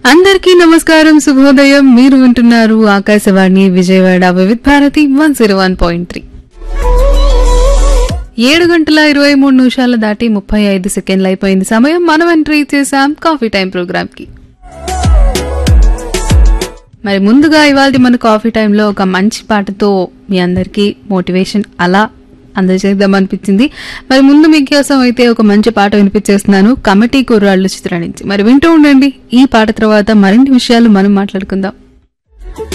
అందరికీ నమస్కారం శుభోదయం మీరు వింటున్నారు Akashvani Vijayawada Vividh Bharati one zero one point three ఏడు గంటల ఇరవై మూడు నిమిషాలు దాటి ముప్పై ఐదు సెకండ్లు అయిపోయింది సమయం మనం ఎంట్రీ చేసాం కాఫీ టైం ప్రోగ్రామ్ కి మరి ముందుగా ఇవాళ మన కాఫీ టైంలో ఒక మంచి పాటతో మీ అందరికీ మోటివేషన్ అలా అందజేద్దాం అనిపించింది మరి ముందు మీకోసం అయితే ఒక మంచి పాట వినిపించేస్తున్నాను కమిటీ కుర్రాళ్ళు చిత్రం నుంచి మరి వింటూ ఉండండి ఈ పాట తర్వాత మరిన్ని విషయాలు మనం మాట్లాడుకుందాం